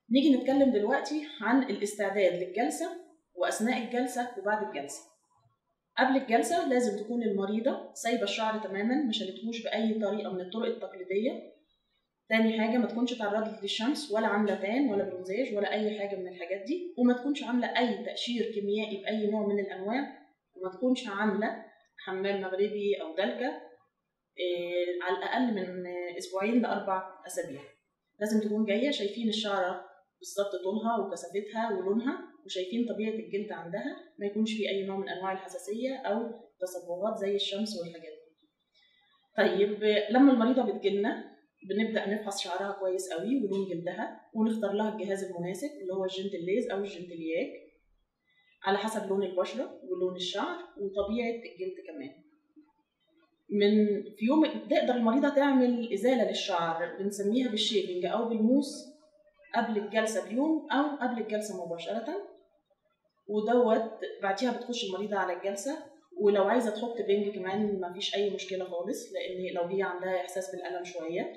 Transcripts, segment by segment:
نيجي نتكلم دلوقتي عن الاستعداد للجلسة وأثناء الجلسة وبعد الجلسة قبل الجلسة لازم تكون المريضة سايبة الشعر تماما ما شالتهوش بأي طريقة من الطرق التقليدية تاني حاجة ما تكونش تعرضت للشمس ولا عاملة تان ولا برونزاج ولا أي حاجة من الحاجات دي وما تكونش عاملة أي تقشير كيميائي بأي نوع من الأنواع وما تكونش عاملة حمام مغربي أو دلكة إيه على الأقل من أسبوعين لأربع أسابيع لازم تكون جاية شايفين الشعرة بالظبط طولها وكثافتها ولونها وشايفين طبيعة الجلد عندها ما يكونش في أي نوع من أنواع الحساسية أو تصبغات زي الشمس والحاجات دي. طيب لما المريضة بتجيلنا بنبدأ نفحص شعرها كويس قوي ولون جلدها ونختار لها الجهاز المناسب اللي هو الجنتليز أو الجنتلياك على حسب لون البشرة ولون الشعر وطبيعة الجلد كمان من في يوم تقدر المريضة تعمل إزالة للشعر بنسميها بالشيفنج أو بالموس قبل الجلسة بيوم أو قبل الجلسة مباشرة ودوت بعديها بتخش المريضة على الجلسة ولو عايزة تحط بنج كمان مفيش أي مشكلة خالص لأن لو هي عندها إحساس بالألم شوية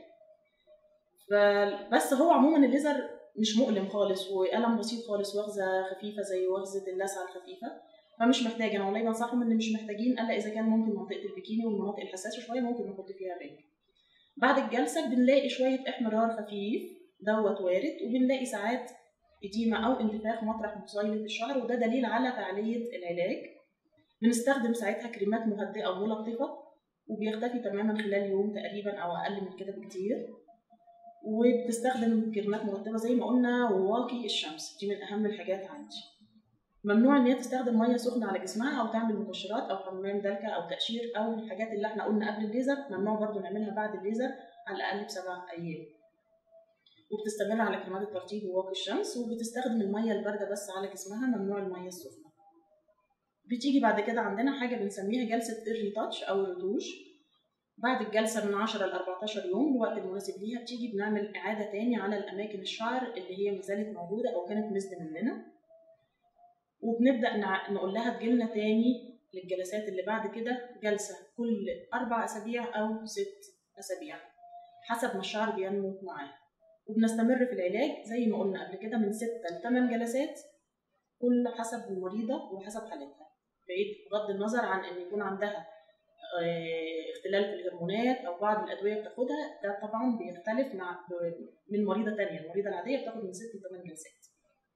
فبس هو عموما الليزر مش مؤلم خالص وألم بسيط خالص وغزة خفيفة زي وغزة اللسعة الخفيفة فمش محتاج أنا والله بنصحهم إن مش محتاجين إلا إذا كان ممكن منطقة البكيني والمناطق الحساسة شوية ممكن نحط فيها بنج بعد الجلسة بنلاقي شوية احمرار خفيف دوت وارد وبنلاقي ساعات إديمة أو انتفاخ مطرح مصيلة الشعر وده دليل على فعالية العلاج بنستخدم ساعتها كريمات مهدئة وملطفة وبيختفي تماما خلال يوم تقريبا أو أقل من كده بكتير وبتستخدم كريمات مرطبة زي ما قلنا وواقي الشمس دي من أهم الحاجات عندي ممنوع ان هي تستخدم ميه سخنه على جسمها او تعمل مبشرات او حمام دلكه او تقشير او الحاجات اللي احنا قلنا قبل الليزر ممنوع برضو نعملها بعد الليزر على الاقل بسبع ايام وبتستمر على كريمات الترطيب وواقي الشمس وبتستخدم الميه البارده بس على جسمها ممنوع الميه السخنه بتيجي بعد كده عندنا حاجه بنسميها جلسه ايرلي تاتش او الرتوش بعد الجلسة من 10 ل 14 يوم الوقت المناسب ليها بتيجي بنعمل إعادة تاني على الأماكن الشعر اللي هي مازالت موجودة أو كانت مزد مننا وبنبدأ نقول لها تجيلنا تاني للجلسات اللي بعد كده جلسة كل أربع أسابيع أو ست أسابيع حسب ما الشعر بينمو معاه وبنستمر في العلاج زي ما قلنا قبل كده من ستة لثمان جلسات كل حسب المريضة وحسب حالتها بعيد بغض النظر عن إن يكون عندها اختلال في الهرمونات او بعض الادويه بتاخدها ده طبعا بيختلف مع من مريضه تانية المريضه العاديه بتاخد من 6 ل 8 جلسات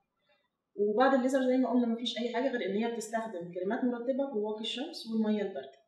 وبعد الليزر زي ما قلنا مفيش اي حاجه غير ان هي بتستخدم كريمات مرطبه وواقي الشمس والميه البارده